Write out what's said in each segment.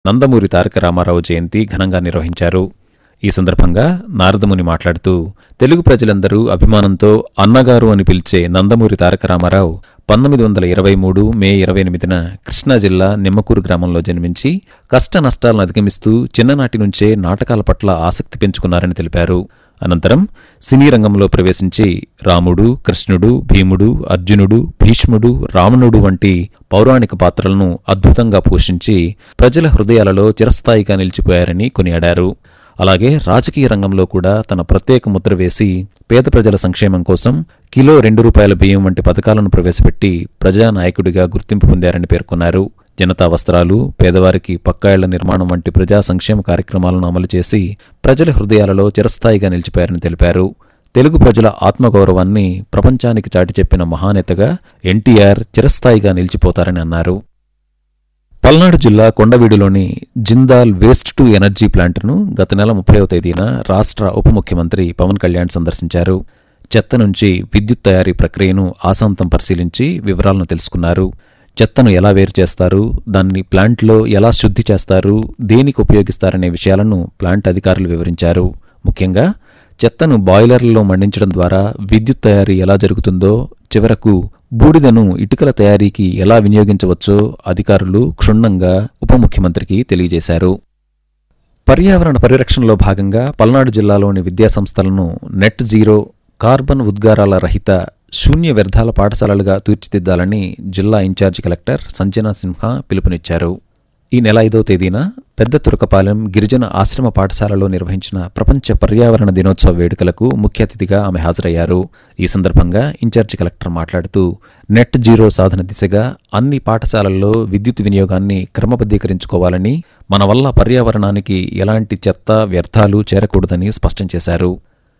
నందమూరి తారక రామారావు జయంతి ఘనంగా నిర్వహించారు ఈ సందర్భంగా నారదముని మాట్లాడుతూ తెలుగు ప్రజలందరూ అభిమానంతో అన్నగారు అని పిలిచే నందమూరి తారక రామారావు పంతొమ్మిది వందల ఇరవై మూడు మే ఇరవై ఎనిమిదిన కృష్ణా జిల్లా నిమ్మకూరు గ్రామంలో జన్మించి కష్ట నష్టాలను అధిగమిస్తూ చిన్ననాటి నుంచే నాటకాల పట్ల ఆసక్తి పెంచుకున్నారని తెలిపారు అనంతరం సినీ రంగంలో ప్రవేశించి రాముడు కృష్ణుడు భీముడు అర్జునుడు భీష్ముడు రావణుడు వంటి పౌరాణిక పాత్రలను అద్భుతంగా పోషించి ప్రజల హృదయాలలో చిరస్థాయిగా నిలిచిపోయారని కొనియాడారు అలాగే రాజకీయ రంగంలో కూడా తన ప్రత్యేక ముద్ర వేసి పేద ప్రజల సంక్షేమం కోసం కిలో రెండు రూపాయల బియ్యం వంటి పథకాలను ప్రవేశపెట్టి ప్రజానాయకుడిగా గుర్తింపు పొందారని పేర్కొన్నారు జనతా వస్త్రాలు పేదవారికి పక్కా ఇళ్ల నిర్మాణం వంటి ప్రజా సంక్షేమ కార్యక్రమాలను అమలు చేసి ప్రజల హృదయాలలో చిరస్థాయిగా నిలిచిపోయారని తెలిపారు తెలుగు ప్రజల ఆత్మగౌరవాన్ని ప్రపంచానికి చాటి చెప్పిన మహానేతగా ఎన్టీఆర్ చిరస్థాయిగా నిలిచిపోతారని అన్నారు పల్నాడు జిల్లా కొండవీడులోని జిందాల్ వేస్ట్ టు ఎనర్జీ ప్లాంట్ను గత నెల ముప్పైవ తేదీన రాష్ట్ర ఉప ముఖ్యమంత్రి పవన్ కళ్యాణ్ సందర్శించారు చెత్త నుంచి విద్యుత్ తయారీ ప్రక్రియను ఆసాంతం పరిశీలించి వివరాలను తెలుసుకున్నారు చెత్తను ఎలా వేరు చేస్తారు దాన్ని ప్లాంట్లో ఎలా శుద్ధి చేస్తారు దేనికి ఉపయోగిస్తారనే విషయాలను ప్లాంట్ అధికారులు వివరించారు ముఖ్యంగా చెత్తను బాయిలర్లలో మండించడం ద్వారా విద్యుత్ తయారీ ఎలా జరుగుతుందో చివరకు బూడిదను ఇటుకల తయారీకి ఎలా వినియోగించవచ్చో అధికారులు క్షుణ్ణంగా ఉప ముఖ్యమంత్రికి తెలియజేశారు పర్యావరణ పరిరక్షణలో భాగంగా పల్నాడు జిల్లాలోని విద్యాసంస్థలను నెట్ జీరో కార్బన్ ఉద్గారాల రహిత శూన్య వ్యర్థాల పాఠశాలలుగా తీర్చిదిద్దాలని జిల్లా ఇన్ఛార్జి కలెక్టర్ సంజనా సిన్హా పిలుపునిచ్చారు ఈ నెల ఐదో తేదీన పెద్ద తురకపాలెం గిరిజన ఆశ్రమ పాఠశాలలో నిర్వహించిన ప్రపంచ పర్యావరణ దినోత్సవ వేడుకలకు ముఖ్య అతిథిగా ఆమె హాజరయ్యారు ఈ సందర్భంగా ఇన్ఛార్జి కలెక్టర్ మాట్లాడుతూ నెట్ జీరో సాధన దిశగా అన్ని పాఠశాలల్లో విద్యుత్ వినియోగాన్ని క్రమబద్ధీకరించుకోవాలని మన వల్ల పర్యావరణానికి ఎలాంటి చెత్త వ్యర్థాలు చేరకూడదని స్పష్టం చేశారు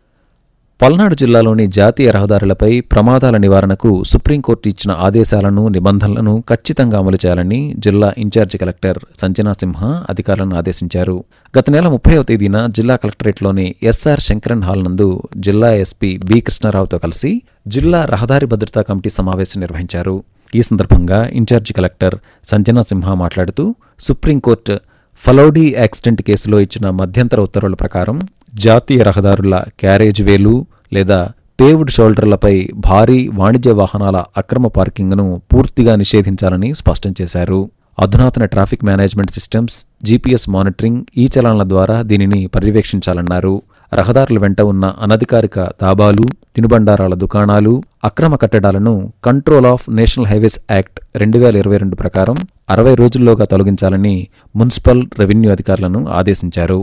పల్నాడు జిల్లాలోని జాతీయ రహదారులపై ప్రమాదాల నివారణకు సుప్రీంకోర్టు ఇచ్చిన ఆదేశాలను నిబంధనలను ఖచ్చితంగా అమలు చేయాలని జిల్లా ఇన్ఛార్జి కలెక్టర్ సంజనా సింహ అధికారులను ఆదేశించారు గత నెల ముప్పైవ తేదీన జిల్లా కలెక్టరేట్లోని ఎస్ఆర్ శంకరన్ హాల్ నందు జిల్లా ఎస్పీ బి కృష్ణారావుతో కలిసి జిల్లా రహదారి భద్రతా కమిటీ సమావేశం నిర్వహించారు ఈ సందర్భంగా ఇన్ఛార్జి కలెక్టర్ సంజనా సింహ మాట్లాడుతూ సుప్రీంకోర్టు ఫలౌడీ యాక్సిడెంట్ కేసులో ఇచ్చిన మధ్యంతర ఉత్తర్వుల ప్రకారం జాతీయ రహదారుల క్యారేజ్ వేలు లేదా పేవ్డ్ షోల్డర్లపై భారీ వాణిజ్య వాహనాల అక్రమ పార్కింగ్ను పూర్తిగా నిషేధించాలని స్పష్టం చేశారు అధునాతన traffic management systems GPS monitoring ఈ చలనాల ద్వారా దీనిని పర్యవేక్షించాలన్నారు రహదారుల వెంట ఉన్న అనధికారిక దాబాలు తినుబండారాల దుకాణాలు అక్రమ కట్టడాలను control of national highways act రెండు వేల ఇరవై రెండు ప్రకారం అరవై రోజుల్లోగా తొలగించాలని మున్సిపల్ రెవెన్యూ అధికారులను ఆదేశించారు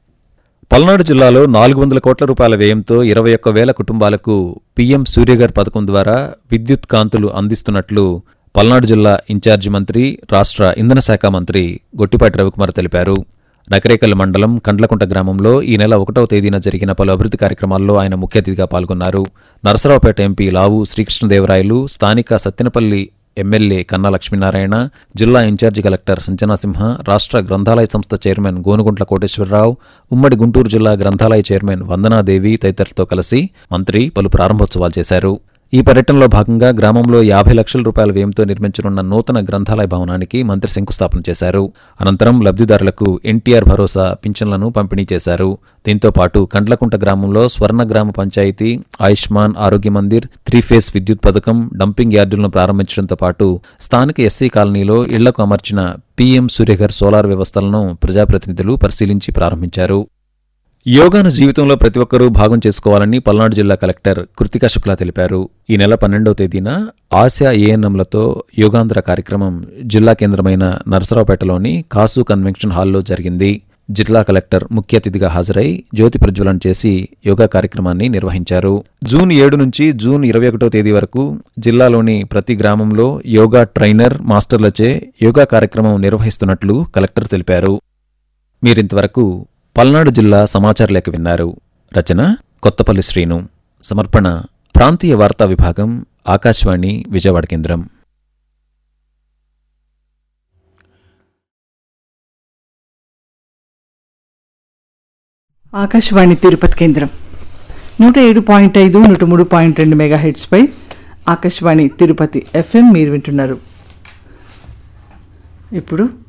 పల్నాడు జిల్లాలో నాలుగు వందల కోట్ల రూపాయల వ్యయంతో ఇరవై ఒక్క వేల కుటుంబాలకు పీఎం సూర్యగర్ పథకం ద్వారా విద్యుత్ కాంతులు అందిస్తున్నట్లు పల్నాడు జిల్లా ఇన్ఛార్జి మంత్రి రాష్ట్ర ఇంధన శాఖ మంత్రి గొట్టిపాటి రవికుమార్ తెలిపారు నకరేకల్ మండలం కండ్లకుంట గ్రామంలో ఈ నెల ఒకటవ తేదీన జరిగిన పలు అభివృద్ధి కార్యక్రమాల్లో ఆయన ముఖ్య అతిథిగా పాల్గొన్నారు నరసరావుపేట ఎంపీ లావు శ్రీకృష్ణదేవరాయలు స్థానిక సత్తెనపల్లి ఎమ్మెల్యే కన్నా లక్ష్మీనారాయణ జిల్లా ఇన్ఛార్జి కలెక్టర్ సంజనాసింహ రాష్ట్ర గ్రంథాలయ సంస్థ చైర్మన్ గోనుగుంట్ల కోటేశ్వరరావు ఉమ్మడి గుంటూరు జిల్లా గ్రంథాలయ చైర్మన్ వందనాదేవి తదితరులతో కలిసి మంత్రి పలు ప్రారంభోత్సవాలు చేశారు ఈ పర్యటనలో భాగంగా గ్రామంలో యాభై లక్షల రూపాయల వ్యయంతో నిర్మించనున్న నూతన గ్రంథాలయ భవనానికి మంత్రి శంకుస్థాపన చేశారు అనంతరం లబ్ధిదారులకు ఎన్టీఆర్ భరోసా పింఛన్లను పంపిణీ చేశారు దీంతో పాటు కండ్లకుంట గ్రామంలో స్వర్ణ గ్రామ పంచాయతీ ఆయుష్మాన్ ఆరోగ్య మందిర్ త్రీ ఫేస్ విద్యుత్ పథకం డంపింగ్ యార్డులను ప్రారంభించడంతో పాటు స్థానిక ఎస్సీ కాలనీలో ఇళ్లకు అమర్చిన పీఎం సూర్యఘర్ సోలార్ వ్యవస్థలను ప్రజాప్రతినిధులు పరిశీలించి ప్రారంభించారు యోగాను జీవితంలో ప్రతి ఒక్కరూ భాగం చేసుకోవాలని పల్నాడు జిల్లా కలెక్టర్ కృతికా శుక్లా తెలిపారు ఈ నెల పన్నెండవ తేదీన ఆసియా ఏఎన్ఎంలతో యోగాంధ్ర కార్యక్రమం జిల్లా కేంద్రమైన నరసరావుపేటలోని కాసు కన్వెన్షన్ హాల్లో జరిగింది జిల్లా కలెక్టర్ ముఖ్య అతిథిగా హాజరై జ్యోతి ప్రజ్వలన చేసి యోగా కార్యక్రమాన్ని నిర్వహించారు జూన్ ఏడు నుంచి జూన్ ఇరవై ఒకటో తేదీ వరకు జిల్లాలోని ప్రతి గ్రామంలో యోగా ట్రైనర్ మాస్టర్లచే యోగా కార్యక్రమం నిర్వహిస్తున్నట్లు కలెక్టర్ తెలిపారు మీరింతవరకు పల్నాడు జిల్లా సమాచార లేఖ విన్నారు రచన కొత్తపల్లి శ్రీను సమర్పణ ప్రాంతీయ వార్తా విభాగం ఆకాశవాణి విజయవాడ కేంద్రం ఆకాశవాణి తిరుపతి కేంద్రం నూట ఏడు పాయింట్ ఐదు నూట మూడు పాయింట్ రెండు మెగా హెడ్స్పై ఆకాశవాణి తిరుపతి ఎఫ్ఎం మీరు వింటున్నారు ఇప్పుడు